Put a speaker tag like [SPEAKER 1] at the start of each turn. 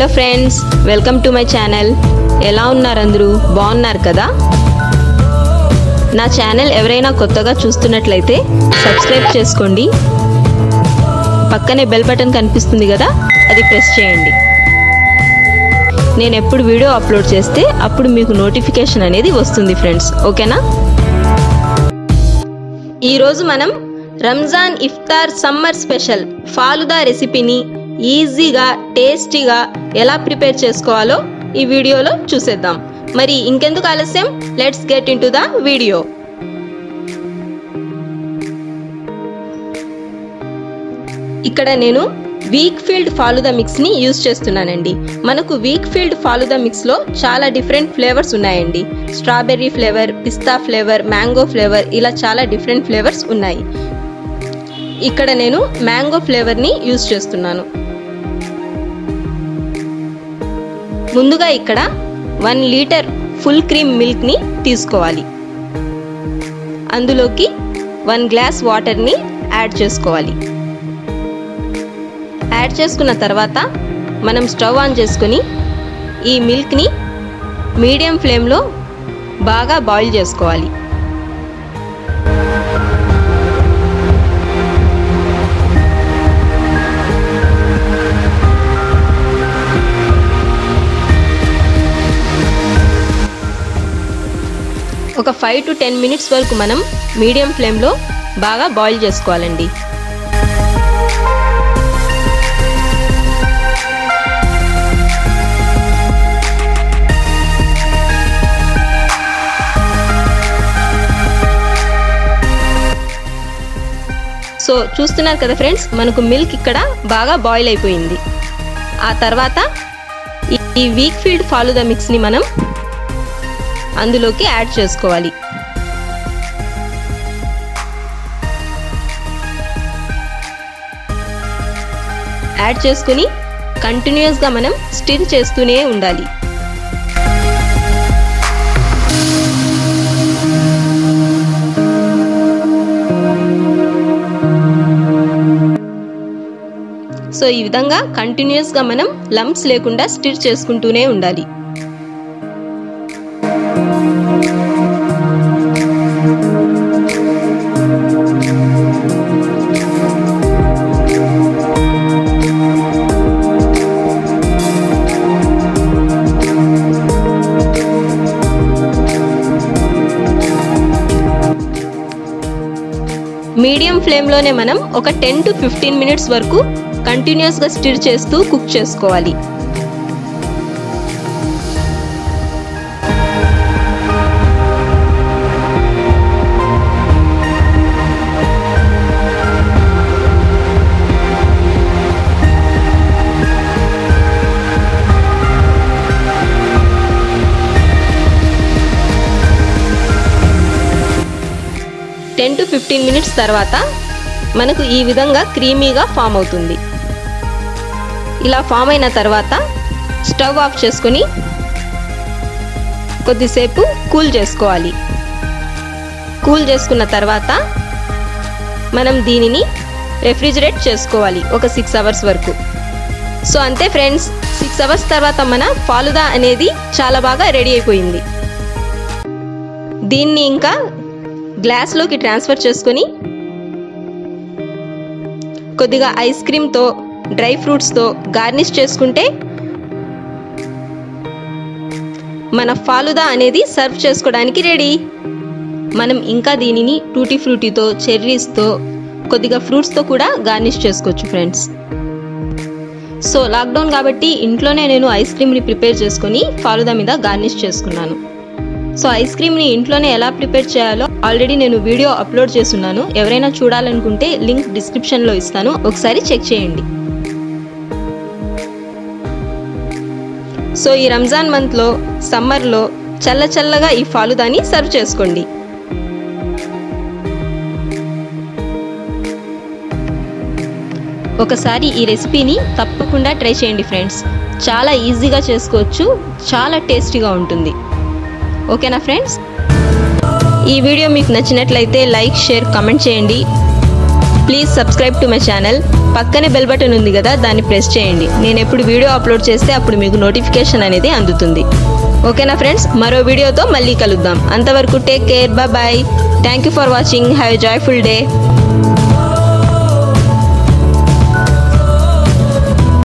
[SPEAKER 1] hello friends welcome to my channel ఎలా ఉన్నారు అందరూ బాగున్నారు కదా నా ఛానల్ ఎవరైనా కొత్తగా చూస్తున్నట్లయితే సబ్స్క్రైబ్ చేసుకోండి పక్కనే బెల్ బటన్ కనిపిస్తుంది కదా అది ప్రెస్ చేయండి నేను ఎప్పుడు వీడియో అప్లోడ్ చేస్తే అప్పుడు మీకు నోటిఫికేషన్ అనేది వస్తుంది ఫ్రెండ్స్ ఓకేనా ఈరోజు మనం రంజాన్ ఇఫ్తార్ సమ్మర్ స్పెషల్ ఫాలుదా రెసిపీని ఈజీగా టేస్టీగా ఎలా ప్రిపేర్ చేసుకోవాలో ఈ వీడియోలో చూసేద్దాం మరి ఇంకెందుకు ఆలస్యం let's get into the video ఇక్కడ నేను వీక్ ఫీల్డ్ ఫాలుదా మిక్స్ని యూజ్ చేస్తున్నానండి మనకు వీక్ ఫీల్డ్ ఫాలుదా మిక్స్లో చాలా డిఫరెంట్ ఫ్లేవర్స్ ఉన్నాయండి స్ట్రాబెర్రీ ఫ్లేవర్ పిస్తా ఫ్లేవర్ మ్యాంగో ఫ్లేవర్ ఇలా చాలా డిఫరెంట్ ఫ్లేవర్స్ ఉన్నాయి ఇక్కడ నేను మ్యాంగో ఫ్లేవర్ని యూజ్ చేస్తున్నాను ముందుగా ఇక్కడ వన్ లీటర్ ఫుల్ క్రీమ్ మిల్క్ని తీసుకోవాలి అందులోకి వన్ గ్లాస్ వాటర్ని యాడ్ చేసుకోవాలి యాడ్ చేసుకున్న తర్వాత మనం స్టవ్ ఆన్ చేసుకొని ఈ మిల్క్ని మీడియం ఫ్లేమ్లో బాగా బాయిల్ చేసుకోవాలి ఒక ఫైవ్ టు టెన్ మినిట్స్ వరకు మనం మీడియం ఫ్లేమ్లో బాగా బాయిల్ చేసుకోవాలండి సో చూస్తున్నారు కదా ఫ్రెండ్స్ మనకు మిల్క్ ఇక్కడ బాగా బాయిల్ అయిపోయింది ఆ తర్వాత ఈ వీక్ ఫీల్డ్ ఫాలుదా మిక్స్ని మనం అందులోకి యాడ్ చేసుకోవాలి యాడ్ చేసుకుని కంటిన్యూస్గా మనం స్టిర్ చేస్తూనే ఉండాలి సో ఈ విధంగా కంటిన్యూస్గా మనం లంప్స్ లేకుండా స్టిర్ చేసుకుంటూనే ఉండాలి మీడియం ఫ్లేమ్లోనే మనం ఒక టెన్ టు ఫిఫ్టీన్ మినిట్స్ వరకు కంటిన్యూస్గా స్టిర్ చేస్తూ కుక్ చేసుకోవాలి టెన్ టు ఫిఫ్టీన్ మినిట్స్ తర్వాత మనకు ఈ విధంగా క్రీమీగా ఫామ్ అవుతుంది ఇలా ఫామ్ అయిన తర్వాత స్టవ్ ఆఫ్ చేసుకొని కొద్దిసేపు కూల్ చేసుకోవాలి కూల్ చేసుకున్న తర్వాత మనం దీనిని రెఫ్రిజిరేట్ చేసుకోవాలి ఒక సిక్స్ అవర్స్ వరకు సో అంతే ఫ్రెండ్స్ సిక్స్ అవర్స్ తర్వాత మన ఫాలుదా అనేది చాలా బాగా రెడీ అయిపోయింది దీన్ని ఇంకా గ్లాస్లోకి ట్రాన్స్ఫర్ చేసుకొని కొద్దిగా ఐస్ క్రీమ్తో డ్రై ఫ్రూట్స్తో గార్నిష్ చేసుకుంటే మన ఫాలుదా అనేది సర్వ్ చేసుకోవడానికి రెడీ మనం ఇంకా దీనిని టూటీ ఫ్రూటీతో చెర్రీస్తో కొద్దిగా ఫ్రూట్స్తో కూడా గార్నిష్ చేసుకోవచ్చు ఫ్రెండ్స్ సో లాక్డౌన్ కాబట్టి ఇంట్లోనే నేను ఐస్ క్రీమ్ని ప్రిపేర్ చేసుకొని ఫాలుదా మీద గార్నిష్ చేసుకున్నాను సో ఐస్ క్రీమ్ని ఇంట్లోనే ఎలా ప్రిపేర్ చేయాలో ఆల్రెడీ నేను వీడియో అప్లోడ్ చేస్తున్నాను ఎవరైనా చూడాలనుకుంటే లింక్ డిస్క్రిప్షన్లో ఇస్తాను ఒకసారి చెక్ చేయండి సో ఈ రంజాన్ మంత్లో సమ్మర్లో చల్ల చల్లగా ఈ ఫాలుదాని సర్వ్ చేసుకోండి ఒకసారి ఈ రెసిపీని తప్పకుండా ట్రై చేయండి ఫ్రెండ్స్ చాలా ఈజీగా చేసుకోవచ్చు చాలా టేస్టీగా ఉంటుంది ఓకేనా ఫ్రెండ్స్ ఈ వీడియో మీకు నచ్చినట్లయితే లైక్ షేర్ కమెంట్ చేయండి please subscribe to my channel పక్కనే బెల్ బటన్ ఉంది కదా దాన్ని ప్రెస్ చేయండి నేను ఎప్పుడు వీడియో అప్లోడ్ చేస్తే అప్పుడు మీకు నోటిఫికేషన్ అనేది అందుతుంది ఓకేనా ఫ్రెండ్స్ మరో వీడియోతో మళ్ళీ కలుద్దాం అంతవరకు take care bye thank you for watching have a joyful day